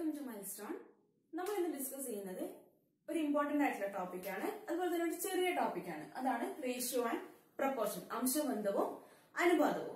to mile stone നമ്മൾ ഇന്ന് discuss ചെയ്യുന്നത് ഒരു ഇമ്പോർട്ടന്റ് ആയിട്ടുള്ള ടോപ്പിക്കാണ് അതുപോലെ തന്നെ ഒരു ചെറിയ ടോപ്പിക്കാണ് അതാണ് റേഷ്യോ ആൻഡ് പ്രപ്പോർഷൻ അംശബന്ധവും അനുപാതവും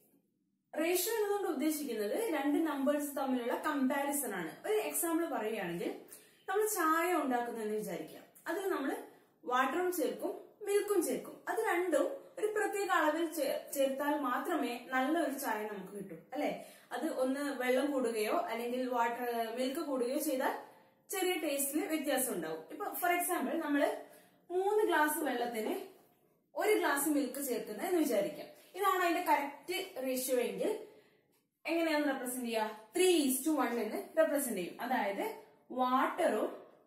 റേഷ്യോ എന്നതുകൊണ്ട് ഉദ്ദേശിക്കുന്നത് രണ്ട് നമ്പേഴ്സ് തമ്മിലുള്ള കമ്പാരിസൺ ആണ് ഒരു എക്സാമ്പിൾ പറയുകയാണെങ്കിൽ നമ്മൾ ചായ ഉണ്ടാക്കുന്നതെന്ന് വിചാരിക്കാം അതിൽ നമ്മൾ വാട്ടറും ചേർക്കും മിൽക്കും ചേർക്കും അത് രണ്ടും ഒരു പ്രത്യേക അളവിൽ ചേ- ചേർത്താൽ മാത്രമേ നല്ല ഒരു ചായ നമുക്ക് കിട്ടൂ അല്ലെ അത് ഒന്ന് വെള്ളം കൂടുകയോ അല്ലെങ്കിൽ വാട്ടർ മിൽക്ക് കൂടുകയോ ചെയ്താൽ ചെറിയ ടേസ്റ്റിൽ വ്യത്യാസം ഉണ്ടാവും ഇപ്പൊ ഫോർ എക്സാമ്പിൾ നമ്മള് മൂന്ന് ഗ്ലാസ് വെള്ളത്തിന് ഒരു ഗ്ലാസ് മിൽക്ക് ചേർക്കുന്നത് എന്ന് വിചാരിക്കാം ഇതാണ് അതിന്റെ കറക്റ്റ് റേഷ്യോ എങ്കിൽ എങ്ങനെയാണ് റെപ്രസെന്റ് ചെയ്യുക ത്രീ ഈസ് ടു വൺ എന്ന് റെപ്രസെന്റ് ചെയ്യും അതായത് വാട്ടറും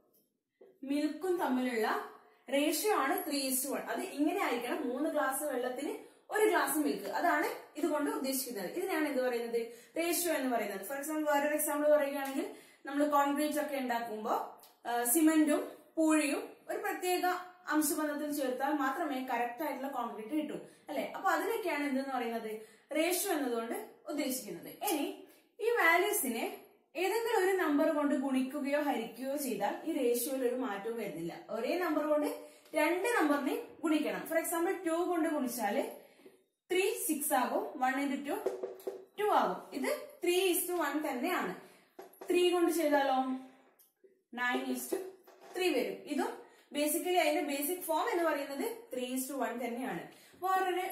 മിൽക്കും തമ്മിലുള്ള റേഷ്യോ ആണ് ത്രീ ഈസ് വൺ അത് ഇങ്ങനെ ആയിരിക്കണം മൂന്ന് ഗ്ലാസ് വെള്ളത്തിന് ഒരു ഗ്ലാസ് മിൽക്ക് അതാണ് ഇതുകൊണ്ട് ഉദ്ദേശിക്കുന്നത് ഇതിനാണ് എന്ത് പറയുന്നത് റേഷ്യോ എന്ന് പറയുന്നത് ഫോർ എക്സാമ്പിൾ വേറൊരു എക്സാമ്പിൾ പറയുകയാണെങ്കിൽ നമ്മൾ കോൺക്രീറ്റ് ഒക്കെ ഉണ്ടാക്കുമ്പോൾ സിമെന്റും പൂഴിയും ഒരു പ്രത്യേക അംശബന്ധത്തിൽ ചേർത്താൽ മാത്രമേ കറക്റ്റ് ആയിട്ടുള്ള കോൺക്രീറ്റ് കിട്ടൂ അല്ലെ അപ്പൊ അതിനൊക്കെയാണ് എന്തെന്ന് പറയുന്നത് റേഷ്യോ എന്നതുകൊണ്ട് ഉദ്ദേശിക്കുന്നത് ഇനി ഈ വാല്യൂസിനെ ഏതെങ്കിലും ഒരു നമ്പർ കൊണ്ട് ഗുണിക്കുകയോ ഹരിക്കുകയോ ചെയ്താൽ ഈ റേഷ്യോയിൽ ഒരു മാറ്റവും വരുന്നില്ല ഒരേ നമ്പർ കൊണ്ട് രണ്ട് നമ്പറിനെ ഗുണിക്കണം ഫോർ എക്സാമ്പിൾ ടു കൊണ്ട് ഗുണിച്ചാല് ത്രീ സിക്സ് ആകും വൺ ഇൻറ്റു ടു ടു ആകും ഇത് ത്രീ ഇസ് ടു വൺ തന്നെയാണ് ത്രീ കൊണ്ട് ചെയ്താലോ നയൻ ഈസ് ടു ത്രീ വരും ഇതും ബേസിക്കലി അതിന്റെ ബേസിക് ഫോം എന്ന് പറയുന്നത് ത്രീ ഈസ് ടു വൺ തന്നെയാണ് വേറൊരു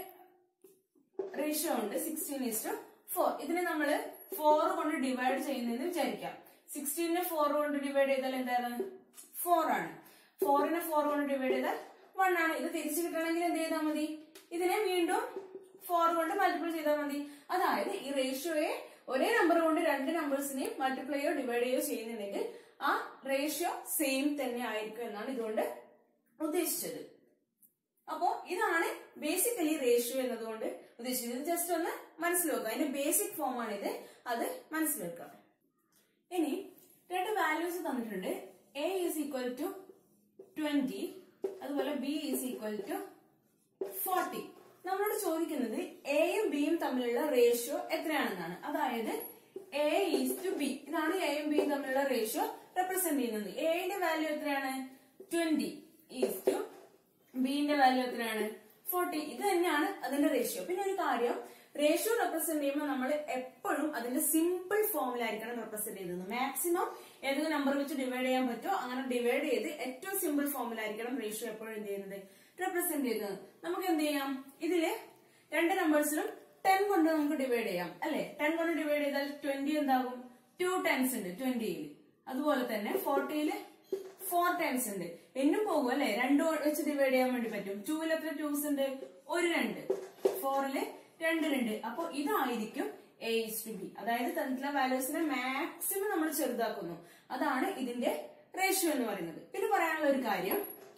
റേഷ്യോ ഉണ്ട് സിക്സ്റ്റീൻ ഈസ് ടു ഫോർ ഇതിനെ നമ്മൾ ഫോർ കൊണ്ട് ഡിവൈഡ് ചെയ്യുന്നതെന്ന് വിചാരിക്കാം സിക്സ്റ്റീനെ ഫോർ കൊണ്ട് ഡിവൈഡ് ചെയ്താൽ എന്താണ് ഫോർ ആണ് ഫോറിനെ ഫോർ കൊണ്ട് ഡിവൈഡ് ചെയ്താൽ വൺ ആണ് ഇത് തിരിച്ചു കിട്ടണമെങ്കിൽ എന്ത് ചെയ്താൽ മതി ഇതിനെ വീണ്ടും ഫോർ കൊണ്ട് മൾട്ടിപ്പിൾ ചെയ്താൽ മതി അതായത് ഈ റേഷ്യോയെ ഒരേ നമ്പർ കൊണ്ട് രണ്ട് നമ്പേഴ്സിനെയും മൾട്ടിപ്ലൈയോ ഡിവൈഡ് ചെയ്യോ ചെയ്യുന്നുണ്ടെങ്കിൽ ആ റേഷ്യോ സെയിം തന്നെ ആയിരിക്കും എന്നാണ് ഇതുകൊണ്ട് ഉദ്ദേശിച്ചത് അപ്പോ ഇതാണ് ബേസിക്കലി റേഷ്യോ എന്നതുകൊണ്ട് ഉദ്ദേശിച്ചത് ജസ്റ്റ് ഒന്ന് മനസ്സിലാക്കുക അതിന്റെ ബേസിക് ഫോം ആണ് ഇത് അത് മനസ്സിലാക്കുക ഇനി രണ്ട് വാല്യൂസ് തന്നിട്ടുണ്ട് A is equal to twenty അതുപോലെ B is equal to forty നമ്മളോട് ചോദിക്കുന്നത് എയും ബിയും തമ്മിലുള്ള റേഷ്യോ എത്രയാണെന്നാണ് അതായത് എ ഈസ് ടു ബി ഇതാണ് എയും ബിയും തമ്മിലുള്ള റേഷ്യോ റെപ്രസെന്റ് ചെയ്യുന്നത് എയുടെ വാല്യൂ എത്രയാണ് ട്വന്റി ഈസ് ടു ബിന്റെ വാല്യൂ എത്രയാണ് ഫോർട്ടി ഇത് തന്നെയാണ് അതിന്റെ റേഷ്യോ പിന്നെ ഒരു കാര്യം റേഷ്യോ റെപ്രസെന്റ് ചെയ്യുമ്പോൾ നമ്മൾ എപ്പോഴും അതിന്റെ സിമ്പിൾ ഫോമിലായിരിക്കണം റെപ്രസെന്റ് ചെയ്യുന്നത് മാക്സിമം ഏതൊക്കെ നമ്പർ വെച്ച് ഡിവൈഡ് ചെയ്യാൻ പറ്റുമോ അങ്ങനെ ഡിവൈഡ് ചെയ്ത് ഏറ്റവും സിമ്പിൾ ഫോമിലായിരിക്കണം റേഷ്യോ എപ്പോഴും എന്ത് ചെയ്യുന്നത് റെപ്രസെന്റ് ചെയ്യുന്നത് നമുക്ക് എന്ത് ചെയ്യാം ഇതില് രണ്ട് നമ്പേഴ്സിലും ടെൻ കൊണ്ട് നമുക്ക് ഡിവൈഡ് ചെയ്യാം അല്ലെ ടെൻ കൊണ്ട് ഡിവൈഡ് ചെയ്താൽ ട്വന്റി എന്താകും ടു ടെൻസ് ഉണ്ട് ട്വന്റിയിൽ അതുപോലെ തന്നെ ഫോർട്ടിയില് ഫോർ ടൈംസ് ഉണ്ട് എന്നും പോകും അല്ലെ രണ്ടു വെച്ച് ഡിവൈഡ് ചെയ്യാൻ വേണ്ടി പറ്റും ടൂവിൽ എത്ര ടൂസ് ഉണ്ട് ഒരു രണ്ട് ഫോറില് രണ്ട് രണ്ട് അപ്പൊ ഇതായിരിക്കും എ ഇസ് ടു ബി അതായത് തന്നിട്ടുള്ള വാല്യൂസിനെ മാക്സിമം നമ്മൾ ചെറുതാക്കുന്നു അതാണ് ഇതിന്റെ റേഷ്യോ എന്ന് പറയുന്നത് പിന്നെ പറയാനുള്ള ഒരു കാര്യം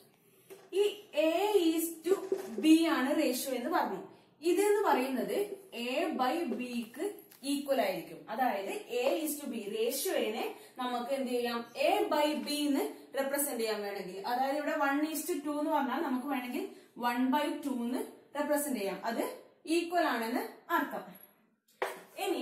ഈ എ ഈസ് ടു ബി ആണ് റേഷ്യോ എന്ന് പറഞ്ഞു ഇത് എന്ന് പറയുന്നത് എ ബൈ ബിക്ക് ഈക്വൽ ആയിരിക്കും അതായത് എ ഈസ് ടു ബി റേഷ്യോനെ നമുക്ക് എന്ത് ചെയ്യാം എ ബൈ ബി എന്ന് റെപ്രസെന്റ് ചെയ്യാൻ വേണമെങ്കിൽ അതായത് ഇവിടെ വൺ ഈസ് ടു ടു എന്ന് പറഞ്ഞാൽ നമുക്ക് വേണമെങ്കിൽ വൺ ബൈ ടു എന്ന് റെപ്രസെന്റ് ചെയ്യാം അത് ഈക്വൽ ആണെന്ന് അർത്ഥം ഇനി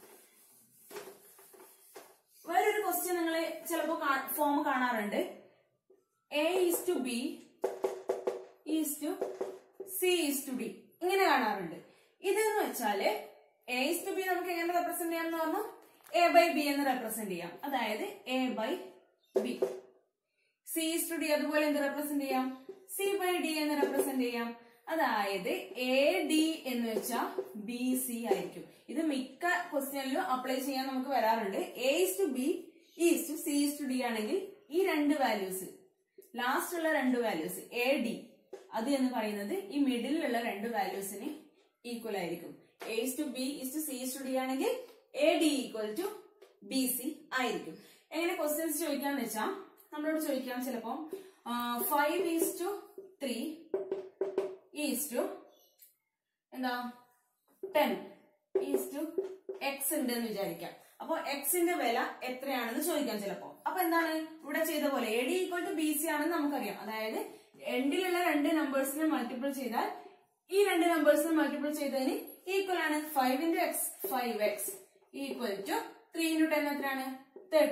വേറൊരു ക്വസ്റ്റ്യൻ നിങ്ങൾ ചിലപ്പോ ഫോം കാണാറുണ്ട് A is to B is to C is to D ഇങ്ങനെ കാണാറുണ്ട് ഇതെന്ന് വെച്ചാല് എ ഈസ് ടു ബി നമുക്ക് എങ്ങനെ റെപ്രസെന്റ് ചെയ്യാം എന്ന് പറഞ്ഞു എ ബൈ ബി എന്ന് റെപ്രസെന്റ് ചെയ്യാം അതായത് A by B C is to D അതുപോലെ എന്ത് റെപ്രസെന്റ് ചെയ്യാം സി ബൈ ഡി എന്ന് റെപ്രസെന്റ് ചെയ്യാം അതായത് എ ഡി എന്ന് വെച്ചാൽ ബി സി ആയിരിക്കും ഇത് മിക്ക ക്വസ്റ്റ്യനിലും അപ്ലൈ ചെയ്യാൻ നമുക്ക് വരാറുണ്ട് A is to B is to C is to D ആണെങ്കിൽ ഈ രണ്ട് വാല്യൂസ് ലാസ്റ്റ് ഉള്ള രണ്ട് വാല്യൂസ് എ ഡി അത് എന്ന് പറയുന്നത് ഈ മിഡിലുള്ള രണ്ട് വാല്യൂസിന് ഈക്വൽ ആയിരിക്കും A is to B is to C is to D ആണെങ്കിൽ A D equal to B C ആയിരിക്കും എങ്ങനെ ക്വസ്റ്റ്യൻസ് ചോദിക്കാന്ന് വെച്ചാൽ നമ്മളോട് ചോദിക്കാം ചിലപ്പോ five is to three is to എന്താ ടെൻ ഈസ് ടു എക്സ് ഉണ്ട് എന്ന് വിചാരിക്കാം അപ്പൊ എക്സിന്റെ വില എത്രയാണെന്ന് ചോദിക്കാം ചിലപ്പോ അപ്പൊ എന്താണ് ഇവിടെ ചെയ്ത പോലെ A D equal to B C ആണെന്ന് നമുക്കറിയാം അതായത് എൻഡിലുള്ള രണ്ട് നമ്പേഴ്സിനെ മൾട്ടിപ്പിൾ ചെയ്താൽ ഈ രണ്ട് നമ്പേഴ്സിനെ മൾട്ടിപ്പിൾ ചെയ്തതിന് ഈക്വൽ ആണ് five into X five X equal to three into ten എത്രയാണ് തേർട്ടി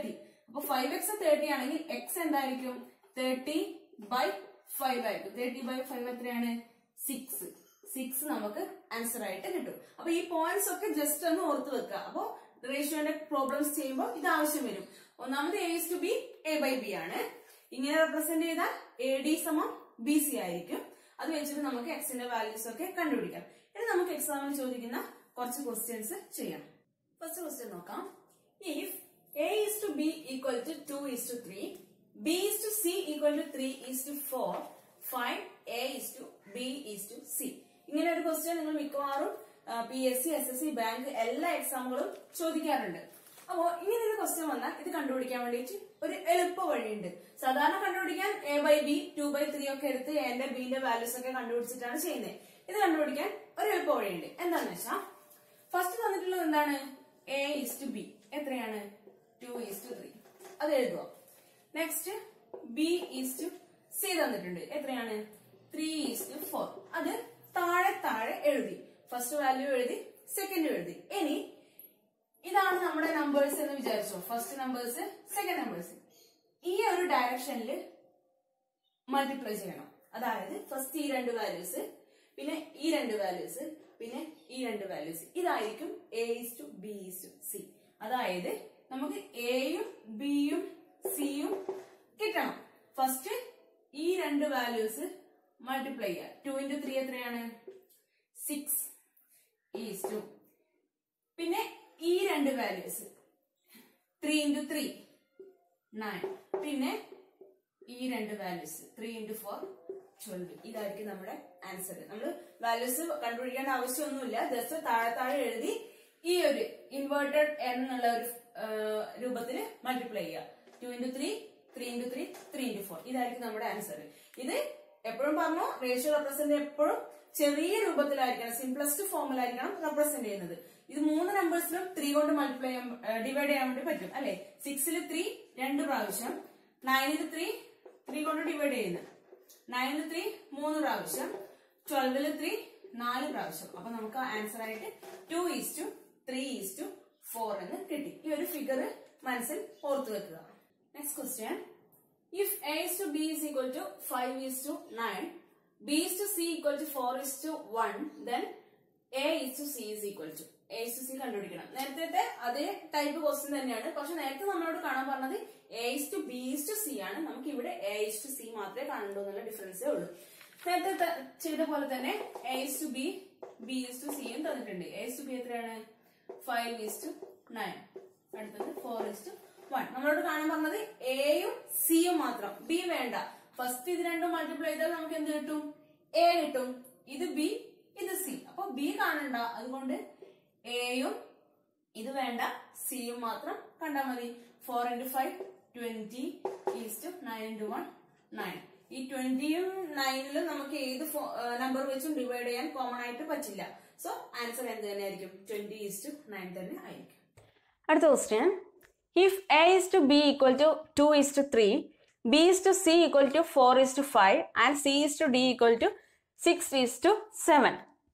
അപ്പൊ ഫൈവ് എക്സ് തേർട്ടി ആണെങ്കിൽ എക്സ് എന്തായിരിക്കും തേർട്ടി ബൈ ഫൈവ് ആയിരിക്കും തേർട്ടി ബൈ ഫൈവ് എത്രയാണ് സിക്സ് സിക്സ് നമുക്ക് ആൻസർ ആയിട്ട് കിട്ടും അപ്പൊ ഈ പോയിന്റ്സ് ഒക്കെ ജസ്റ്റ് ഒന്ന് ഓർത്ത് വെക്കുക അപ്പൊ റേഷ്യോന്റെ പ്രോബ്ലംസ് ചെയ്യുമ്പോൾ ഇത് ആവശ്യം വരും ഒന്നാമത് A to B A by B ആണ് ഇങ്ങനെ റെപ്രസെന്റ് ചെയ്താൽ എ ഡി സമം ബി സി ആയിരിക്കും അത് വെച്ചിട്ട് നമുക്ക് എക്സിന്റെ വാല്യൂസ് ഒക്കെ കണ്ടുപിടിക്കാം ഇനി നമുക്ക് എക്സാമിന് ചോദിക്കുന്ന കുറച്ച് ക്വസ്റ്റ്യൻസ് ചെയ്യാം ഫസ്റ്റ് ക്വസ്റ്റ്യൻ നോക്കാം if A is to B equal to two is to three B is to C equal to three is to four five A is to B is to C ഇങ്ങനെ ഒരു question നിങ്ങൾ മിക്കവാറും P S C S S C bank എല്ലാ എക്സാമുകളും ചോദിക്കാറുണ്ട് അപ്പോ ഇങ്ങനെ ഒരു ക്വസ്റ്റ്യൻ വന്നാൽ ഇത് കണ്ടുപിടിക്കാൻ വേണ്ടിയിട്ട് ഒരു എളുപ്പ വഴിയുണ്ട് സാധാരണ കണ്ടുപിടിക്കാൻ A by B two by three ഒക്കെ എടുത്ത് എന്റെ ബിന്റെ വാല്യൂസ് ഒക്കെ കണ്ടുപിടിച്ചിട്ടാണ് ചെയ്യുന്നത് ഇത് കണ്ടുപിടിക്കാൻ ഒരു എളുപ്പ വഴിയുണ്ട് എന്താണെന്ന് വെച്ചാൽ ഫസ്റ്റ് തന്നിട്ടുള്ളത് എന്താണ് എ ഈസ് ടു ബി എത്രയാണ് ടു ഈസ് ടു ത്രീ അത് എഴുതുക next B is to C തന്നിട്ടുണ്ട് എത്രയാണ് ത്രീ ഈസ് ടു ഫോർ അത് താഴെ താഴെ എഴുതി ഫസ്റ്റ് വാല്യൂ എഴുതി സെക്കൻഡ് എഴുതി ഇനി ഇതാണ് നമ്മുടെ നമ്പേഴ്സ് എന്ന് വിചാരിച്ചോ ഫസ്റ്റ് നമ്പേഴ്സ് സെക്കൻഡ് നമ്പേഴ്സ് ഈ ഒരു ഡയറക്ഷനിൽ മൾട്ടിപ്ലൈ ചെയ്യണം അതായത് ഫസ്റ്റ് ഈ രണ്ട് വാല്യൂസ് പിന്നെ ഈ രണ്ട് വാല്യൂസ് പിന്നെ ഈ രണ്ട് വാല്യൂസ് ഇതായിരിക്കും A is to B is to C അതായത് നമുക്ക് എയും ബിയും സിയും കിട്ടണം ഫസ്റ്റ് ഈ രണ്ട് വാല്യൂസ് മൾട്ടിപ്ലൈ ചെയ്യുക ടു ഇൻറ്റു ത്രീ എത്രയാണ് സിക്സ് ഈസ് ടു പിന്നെ ഈ രണ്ട് values three into three nine പിന്നെ ഈ രണ്ട് values three into four twelve ഇതായിരിക്കും നമ്മുടെ ആൻസർ നമ്മൾ വാല്യൂസ് കണ്ടുപിടിക്കേണ്ട ആവശ്യമൊന്നുമില്ല ജസ്റ്റ് താഴെ താഴെ എഴുതി ഈ ഒരു ഇൻവേർട്ടഡ് എന്നുള്ള ഒരു രൂപത്തിൽ മൾട്ടിപ്ലൈ ചെയ്യുക two into three three into three three into four ഇതായിരിക്കും നമ്മുടെ ആൻസർ ഇത് എപ്പോഴും പറഞ്ഞു റേഷ്യോ റെപ്രസെന്റ് എപ്പോഴും ചെറിയ രൂപത്തിലായിരിക്കണം സിംപ്ലസ്റ്റ് ഫോമിലായിരിക്കണം റെപ്രസെന്റ് ചെയ്യുന്നത് ഇത് മൂന്ന് നമ്പേഴ്സിലും ത്രീ കൊണ്ട് മൾട്ടിപ്ലൈ ഡിവൈഡ് ചെയ്യാൻ വേണ്ടി പറ്റും അല്ലെ സിക്സിൽ ത്രീ രണ്ട് പ്രാവശ്യം നയനിൽ ത്രീ ത്രീ കൊണ്ട് ഡിവൈഡ് ചെയ്യുന്നത് നയനിൽ ത്രീ മൂന്ന് പ്രാവശ്യം ട്വൽവില് ത്രീ നാല് പ്രാവശ്യം അപ്പൊ നമുക്ക് ആൻസർ ആയിട്ട് two is to three is to four എന്ന് കിട്ടി ഈ ഒരു ഫിഗർ മനസ്സിൽ ഓർത്തു വെക്കുക next question if A is to B is equal to five is to nine B is to C equal to four is to one then A is to C is equal to A is to C കണ്ടുപിടിക്കണം നേരത്തെ അതേ type question തന്നെയാണ് പക്ഷെ നേരത്തെ നമ്മളോട് കാണാൻ പറഞ്ഞത് A is to B is to C ആണ് നമുക്ക് ഇവിടെ എ ഇസ് ടു സി മാത്രമേ കാണണ്ടൂ എന്നുള്ള ഡിഫറൻസേ ഉള്ളൂ നേരത്തെ ത- ചെയ്ത പോലെ തന്നെ A is to B B is to സിയും തന്നിട്ടുണ്ട് എ ഇസ് ടു ബി എത്രയാണ് ഫൈവ് ഇസ് ടു നയൻ അടുത്തത് ഫോർ ഇസ് ടു വൺ നമ്മളോട് കാണാൻ പറഞ്ഞത് എയും സിയും മാത്രം ബി വേണ്ട ഫസ്റ്റ് ഇത് രണ്ടും മൾട്ടിപ്ലൈ ചെയ്താൽ നമുക്ക് എന്ത് കിട്ടും എ കിട്ടും ഇത് ബി ഇത് സി അപ്പൊ ബി കാണണ്ട അതുകൊണ്ട് എയും ഇത് വേണ്ട സിയും മാത്രം കണ്ടാൽ മതി four into five twenty is to nine into one nine ഈ ട്വന്റിയും നയനിലും നമുക്ക് ഏത് നമ്പർ വെച്ചും ഡിവൈഡ് ചെയ്യാൻ കോമൺ ആയിട്ട് പറ്റില്ല സോ ആൻസർ എന്ത് തന്നെ ആയിരിക്കും ട്വന്റി ഈസ് ടു നയൻ തന്നെ ആയിരിക്കും അടുത്ത question if A is to B equal to two is to three B is to C equal to four is to five and C is to D equal to six is to seven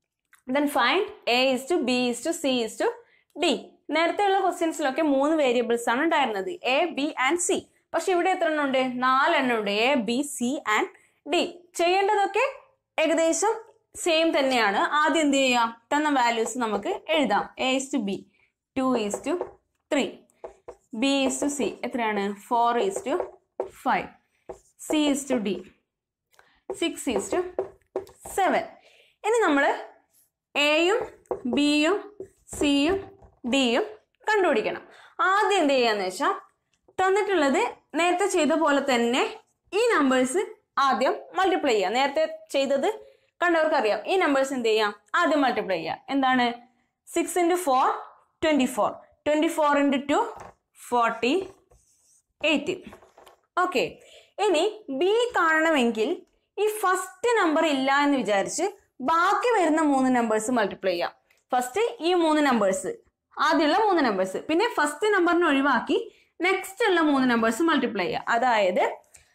then find A is to B is to C is to D നേരത്തെയുള്ള ക്വസ്റ്റ്യൻസിലൊക്കെ മൂന്ന് variables ആണ് ഉണ്ടായിരുന്നത് A B and C പക്ഷെ ഇവിടെ എത്ര എണ്ണം ഉണ്ട് നാലെണ്ണം ഉണ്ട് A B C and D ചെയ്യേണ്ടതൊക്കെ ഏകദേശം സെയിം തന്നെയാണ് ആദ്യം എന്ത് ചെയ്യാം തന്ന വാല്യൂസ് നമുക്ക് എഴുതാം A is to B two is to three B is to C എത്രയാണ് four is to five C is to D six is to seven ഇനി നമ്മൾ എയും ബിയും സിയും ഡിയും കണ്ടുപിടിക്കണം ആദ്യം എന്ത് ചെയ്യാന്ന് വെച്ചാൽ തന്നിട്ടുള്ളത് നേരത്തെ ചെയ്ത പോലെ തന്നെ ഈ നമ്പേഴ്സ് ആദ്യം മൾട്ടിപ്ലൈ ചെയ്യുക നേരത്തെ ചെയ്തത് കണ്ടവർക്ക് അറിയാം ഈ നമ്പേഴ്സ് എന്ത് ചെയ്യാം ആദ്യം മൾട്ടിപ്ലൈ ചെയ്യുക എന്താണ് six into four twenty four twenty four into two forty eight okay ഇനി ബി കാണണമെങ്കിൽ ഈ ഫസ്റ്റ് നമ്പർ ഇല്ല എന്ന് വിചാരിച്ച് ബാക്കി വരുന്ന മൂന്ന് നമ്പേഴ്സ് മൾട്ടിപ്ലൈ ചെയ്യാം ഫസ്റ്റ് ഈ മൂന്ന് നമ്പേഴ്സ് ആദ്യമുള്ള മൂന്ന് നമ്പേഴ്സ് പിന്നെ ഫസ്റ്റ് നമ്പറിനെ ഒഴിവാക്കി നെക്സ്റ്റ് ഉള്ള മൂന്ന് നമ്പേഴ്സ് മൾട്ടിപ്ലൈ ചെയ്യുക അതായത്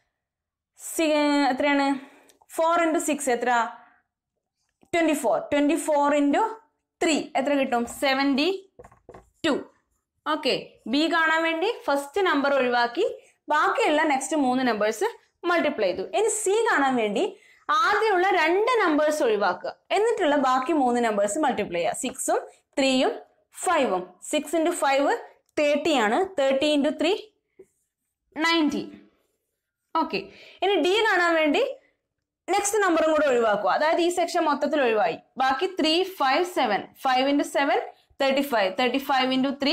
സി- എത്രയാണ് ഫോർ ഇൻറ്റു സിക്സ് എത്ര twenty four twenty four into three എത്ര കിട്ടും സെവൻറ്റി ടു ഓക്കെ ബി കാണാൻ വേണ്ടി ഫസ്റ്റ് നമ്പർ ഒഴിവാക്കി ബാക്കിയുള്ള നെക്സ്റ്റ് മൂന്ന് നമ്പേഴ്സ് മൾട്ടിപ്ലൈ ചെയ്തു ഇനി സി കാണാൻ വേണ്ടി ആദ്യമുള്ള രണ്ട് നമ്പേഴ്സ് ഒഴിവാക്കുക എന്നിട്ടുള്ള ബാക്കി മൂന്ന് നമ്പേഴ്സ് മൾട്ടിപ്ലൈ ചെയ്യുക സിക്സും ത്രീയും ഫൈവും സിക്സ് ഇൻറ്റു ഫൈവ് തേർട്ടി ആണ് thirty into three ninety okay ഇനി ഡി കാണാൻ വേണ്ടി നെക്സ്റ്റ് നമ്പറും കൂടെ ഒഴിവാക്കുക അതായത് ഈ സെക്ഷൻ മൊത്തത്തിൽ ഒഴിവായി ബാക്കി three five seven five into seven thirty five thirty five into three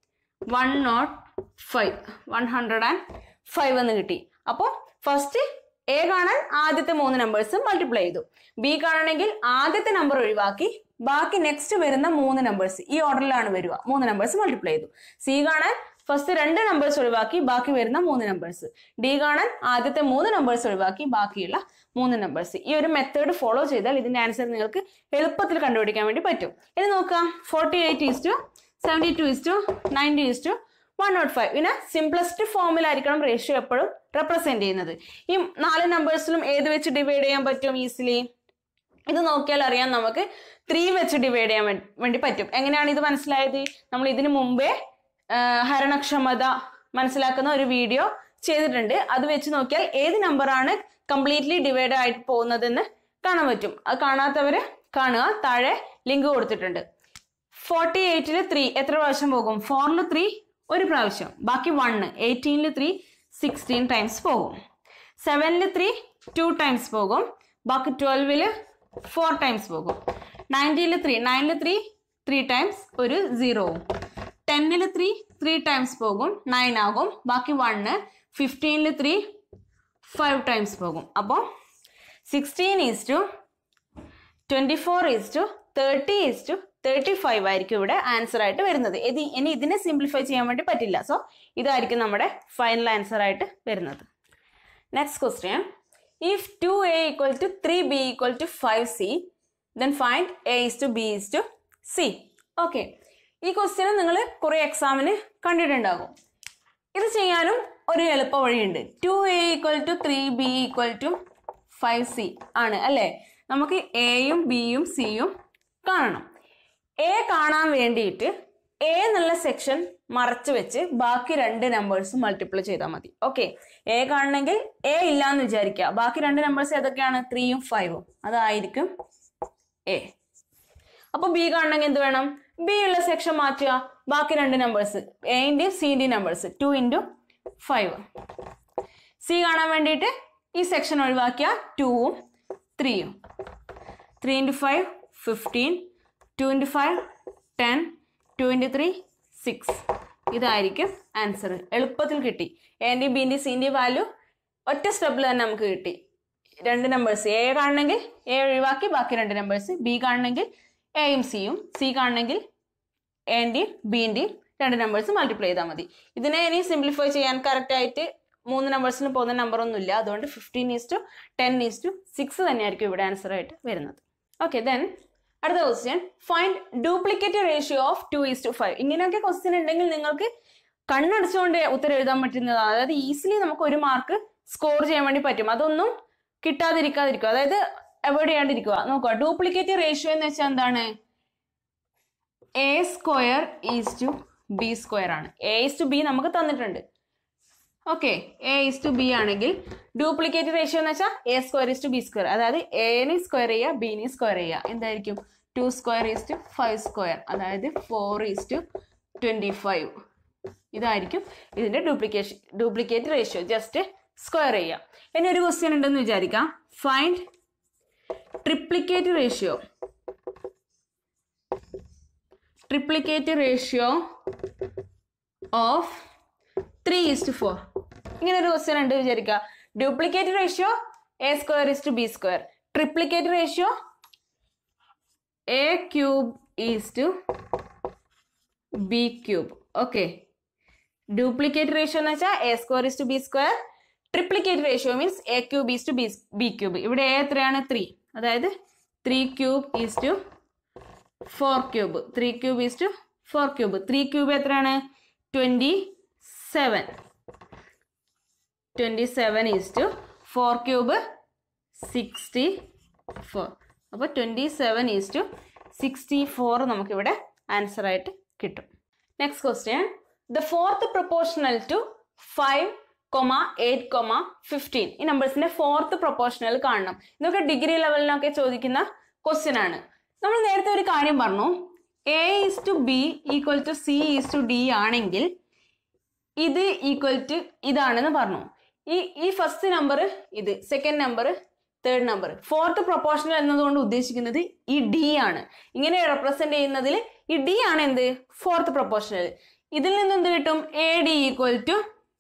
one nought five one hundred and five എന്ന് കിട്ടി അപ്പോൾ ഫസ്റ്റ് എ കാണാൻ ആദ്യത്തെ മൂന്ന് നമ്പേഴ്സ് മൾട്ടിപ്ലൈ ചെയ്തു ബി കാണണമെങ്കിൽ ആദ്യത്തെ നമ്പർ ഒഴിവാക്കി ബാക്കി നെക്സ്റ്റ് വരുന്ന മൂന്ന് നമ്പേഴ്സ് ഈ ഓർഡറിലാണ് വരിക മൂന്ന് നമ്പേഴ്സ് മൾട്ടിപ്ലൈ ചെയ്തു സി കാണാൻ ഫസ്റ്റ് രണ്ട് നമ്പേഴ്സ് ഒഴിവാക്കി ബാക്കി വരുന്ന മൂന്ന് നമ്പേഴ്സ് ഡി കാണാൻ ആദ്യത്തെ മൂന്ന് നമ്പേഴ്സ് ഒഴിവാക്കി ബാക്കിയുള്ള മൂന്ന് നമ്പേഴ്സ് ഈ ഒരു മെത്തേഡ് ഫോളോ ചെയ്താൽ ഇതിന്റെ ആൻസർ നിങ്ങൾക്ക് എളുപ്പത്തിൽ കണ്ടുപിടിക്കാൻ വേണ്ടി പറ്റും ഇനി നോക്കാം forty eight is to seventy two is to ninety is to one nought five പിന്നെ സിംപ്ലസ്റ്റ് ഫോമിലായിരിക്കണം റേഷ്യോ എപ്പോഴും റെപ്രസെന്റ് ചെയ്യുന്നത് ഈ നാല് നമ്പേഴ്സിലും ഏത് വെച്ച് ഡിവൈഡ് ചെയ്യാൻ പറ്റും ഈസിലി ഇത് നോക്കിയാൽ അറിയാം നമുക്ക് ത്രീ വെച്ച് ഡിവൈഡ് ചെയ്യാൻ വേ- വേണ്ടി പറ്റും എങ്ങനെയാണ് ഇത് മനസ്സിലായത് നമ്മൾ ഇതിനു മുമ്പേ ആ, ഹരണക്ഷമത മനസ്സിലാക്കുന്ന ഒരു വീഡിയോ ചെയ്തിട്ടുണ്ട് അത് വെച്ച് നോക്കിയാൽ ഏത് നമ്പറാണ് കംപ്ലീറ്റ്ലി ഡിവൈഡ് ആയിട്ട് പോകുന്നതെന്ന് കാണാൻ പറ്റും അത് കാണാത്തവര് കാണുക താഴെ ലിങ്ക് കൊടുത്തിട്ടുണ്ട് ഫോർട്ടി എയ്റ്റില് ത്രീ എത്ര പ്രാവശ്യം പോകും ഫോറിൽ ത്രീ ഒരു പ്രാവശ്യം ബാക്കി വണ്ണ് എയ്റ്റീനിൽ ത്രീ സിക്സ്റ്റീൻ ടൈംസ് പോകും സെവനിൽ ത്രീ ടു ടൈംസ് പോകും ബാക്കി ട്വൽവില് ഫോർ ടൈംസ് പോകും നയൻറ്റീനിൽ ത്രീ നയനിൽ ത്രീ ത്രീ ടൈംസ് ഒരു സീറോവും ടെന്നിൽ ത്രീ ത്രീ ടൈംസ് പോകും നയൻ ആകും ബാക്കി വണ്ണ് ഫിഫ്റ്റീനിൽ ത്രീ ഫൈവ് ടൈംസ് പോകും അപ്പോൾ sixteen is to twenty four is to thirty is to thirty five ആയിരിക്കും ഇവിടെ ആൻസർ ആയിട്ട് വരുന്നത് ഇത് ഇനി ഇതിനെ സിംപ്ലിഫൈ ചെയ്യാൻ വേണ്ടി പറ്റില്ല സോ ഇതായിരിക്കും നമ്മുടെ ഫൈനൽ ആൻസർ ആയിട്ട് വരുന്നത് next question if two A equal to three B equal to five C then find A is to B is to C okay ഈ ക്വസ്റ്റ്യൻ നിങ്ങൾ കുറേ എക്സാമിന് കണ്ടിട്ടുണ്ടാകും ഇത് ചെയ്യാനും ഒരു എളുപ്പ വഴിയുണ്ട് two A equal to three B equal to five C ആണ് അല്ലേ നമുക്ക് എയും ബിയും സിയും കാണണം എ കാണാൻ വേണ്ടിയിട്ട് എ എന്നുള്ള സെക്ഷൻ മറച്ചു വെച്ച് ബാക്കി രണ്ട് നമ്പേഴ്സ് മൾട്ടിപ്ലൈ ചെയ്താൽ മതി ഓക്കെ എ കാണണമെങ്കിൽ എ ഇല്ല എന്ന് വിചാരിക്കുക ബാക്കി രണ്ട് നമ്പേഴ്സ് ഏതൊക്കെയാണ് ത്രീയും ഫൈവും അതായിരിക്കും എ അപ്പൊ ബി കാണണമെങ്കിൽ എന്ത് വേണം ബി ഉള്ള സെക്ഷൻ മാറ്റുക ബാക്കി രണ്ട് നമ്പേഴ്സ് എൻ്റെയും സിൻ്റെയും numbers two into five C കാണാൻ വേണ്ടിയിട്ട് ഈ സെക്ഷൻ ഒഴിവാക്കിയ ടൂവും ത്രീയും three into five fifteen two into five ten two into three six ഇതായിരിക്കും ആൻസർ എളുപ്പത്തിൽ കിട്ടി എൻ്റെയും ബിൻ്റെയും സിൻ്റെയും വാല്യൂ ഒറ്റ സ്റ്റെപ്പിൽ തന്നെ നമുക്ക് കിട്ടി രണ്ട് നമ്പേഴ്സ് എ കാണണമെങ്കിൽ എ ഒഴിവാക്കി ബാക്കി രണ്ട് നമ്പേഴ്സ് ബി കാണണമെങ്കിൽ എയും സിയും സി കാണണമെങ്കിൽ എൻ്റെയും ബിൻ്റെയും രണ്ട് നമ്പേഴ്സ് മൾട്ടിപ്ലൈ ചെയ്താൽ മതി ഇതിനെ ഇനി സിംപ്ലിഫൈ ചെയ്യാൻ കറക്റ്റ് ആയിട്ട് മൂന്ന് നമ്പേഴ്സിന് പോകുന്ന നമ്പർ ഒന്നും ഇല്ല അതുകൊണ്ട് fifteen is to ten is to six തന്നെയായിരിക്കും ഇവിടെ ആൻസർ ആയിട്ട് വരുന്നത് ഓക്കെ ദെൻ അടുത്ത question find duplicate ratio of two is to five ഇങ്ങനെയൊക്കെ ക്വസ്റ്റ്യൻ ഉണ്ടെങ്കിൽ നിങ്ങൾക്ക് കണ്ണടച്ചുകൊണ്ട് ഉത്തരം എഴുതാൻ പറ്റുന്നതാണ് അതായത് ഈസിലി നമുക്ക് ഒരു മാർക്ക് സ്കോർ ചെയ്യാൻ വേണ്ടി പറ്റും അതൊന്നും കിട്ടാതിരിക്കാതിരിക്കുക അതായത് അവോയ്ഡ് ചെയ്യാണ്ടിരിക്കുക നോക്കുക ഡ്യൂപ്ലിക്കേറ്റ് റേഷ്യോ എന്ന് വെച്ചാൽ എന്താണ് A square is to B square ആണ് എ ഈസ് ടു ബി നമുക്ക് തന്നിട്ടുണ്ട് okay A is to B ആണെങ്കിൽ ഡ്യൂപ്ലിക്കേറ്റ് റേഷ്യോ എന്ന് വെച്ചാൽ A square is to B square അതായത് എനെ സ്ക്വയർ ചെയ്യുക ബിനെ സ്ക്വയർ ചെയ്യുക എന്തായിരിക്കും two square is to five square അതായത് four is to twenty five ഇതായിരിക്കും ഇതിന്റെ duplication duplicate ratio just square ചെയ്യുക ഇനി ഒരു ക്വസ്റ്റ്യൻ ഉണ്ടെന്ന് വിചാരിക്കാം find triplicate ratio triplicate ratio of three is to four ഇങ്ങനെ ഒരു ക്വസ്റ്റ്യൻ ഉണ്ട് വിചാരിക്കുക duplicate ratio A square is to B square triplicate ratio A cube is to B cube okay duplicate ratio എന്ന് വെച്ചാൽ A square is to B square triplicate ratio means A cube is to B B cube ഇവിടെ A എത്രയാണ് three അതായത് three cube is to four cube three cube is to four cube three cube എത്രയാണ് twenty seven twenty seven is to four cube sixty four അപ്പോൾ twenty seven is to sixty four നമുക്കിവിടെ answer ആയിട്ട് കിട്ടും next question the fourth proportional two five comma eight comma fifteen ഈ നമ്പേഴ്സിന്റെ fourth proportional കാണണം ഇതൊക്കെ degree ലെവലിനൊക്കെ ചോദിക്കുന്ന question ആണ് നമ്മൾ നേരത്തെ ഒരു കാര്യം പറഞ്ഞു A is to B equal to C is to D ആണെങ്കിൽ ഇത് ഈക്വൽ ടു ഇതാണെന്ന് പറഞ്ഞു ഈ ഈ ഫസ്റ്റ് നമ്പർ ഇത് second number third number fourth proportional എന്നതുകൊണ്ട് ഉദ്ദേശിക്കുന്നത് ഈ ഡി ആണ് ഇങ്ങനെ റെപ്രസെന്റ് ചെയ്യുന്നതിൽ ഈ ഡി ആണ് എന്ത് ഫോർത്ത് പ്രൊപ്പോർഷണൽ ഇതിൽ നിന്ന് എന്ത് കിട്ടും A D equal to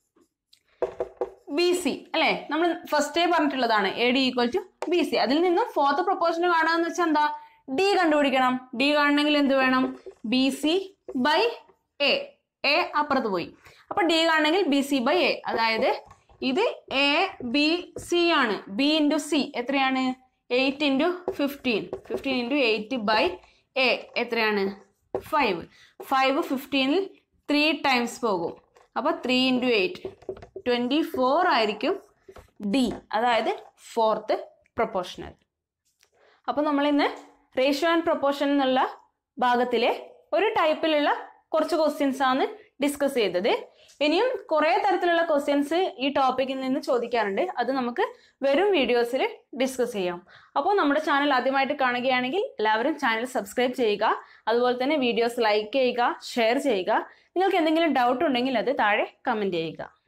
B C അല്ലെ നമ്മൾ ഫസ്റ്റേ പറഞ്ഞിട്ടുള്ളതാണ് A D equal to B C അതിൽ നിന്നും ഫോർത്ത് പ്രൊപ്പോർഷൻ കാണാന്ന് വെച്ചാൽ എന്താ ഡി കണ്ടുപിടിക്കണം ഡി കാണണമെങ്കിൽ എന്ത് വേണം B C by A A അപ്പുറത്ത് പോയി അപ്പൊ ഡി കാണണമെങ്കിൽ ബി സി ബൈ എ അതായത് ഇത് എ ബി സി ആണ് ബി ഇൻറ്റു സി എത്രയാണ് eight into fifteen fifteen into eight by A എത്രയാണ് ഫൈവ് ഫൈവ് ഫിഫ്റ്റീനിൽ ത്രീ ടൈംസ് പോകും അപ്പോൾ three into eight twenty four ആയിരിക്കും ഡി അതായത് ഫോർത്ത് പ്രൊപ്പോർഷണൽ അപ്പോൾ നമ്മൾ ഇന്ന് റേഷ്യോ ആൻഡ് പ്രൊപ്പോർഷൻ എന്നുള്ള ഭാഗത്തിലെ ഒരു ടൈപ്പിലുള്ള കുറച്ച് ക്വസ്റ്റ്യൻസ് ആണ് ഡിസ്കസ് ചെയ്തത് ഇനിയും കുറേ തരത്തിലുള്ള ക്വസ്റ്റ്യൻസ് ഈ ടോപ്പിക്കിൽ നിന്ന് ചോദിക്കാറുണ്ട് അത് നമുക്ക് വരും വീഡിയോസിൽ ഡിസ്കസ് ചെയ്യാം അപ്പോൾ നമ്മുടെ ചാനൽ ആദ്യമായിട്ട് കാണുകയാണെങ്കിൽ എല്ലാവരും ചാനൽ സബ്സ്ക്രൈബ് ചെയ്യുക അതുപോലെ തന്നെ വീഡിയോസ് ലൈക്ക് ചെയ്യുക ഷെയർ ചെയ്യുക നിങ്ങൾക്ക് എന്തെങ്കിലും ഡൗട്ട് ഉണ്ടെങ്കിൽ അത് താഴെ കമൻറ്റ് ചെയ്യുക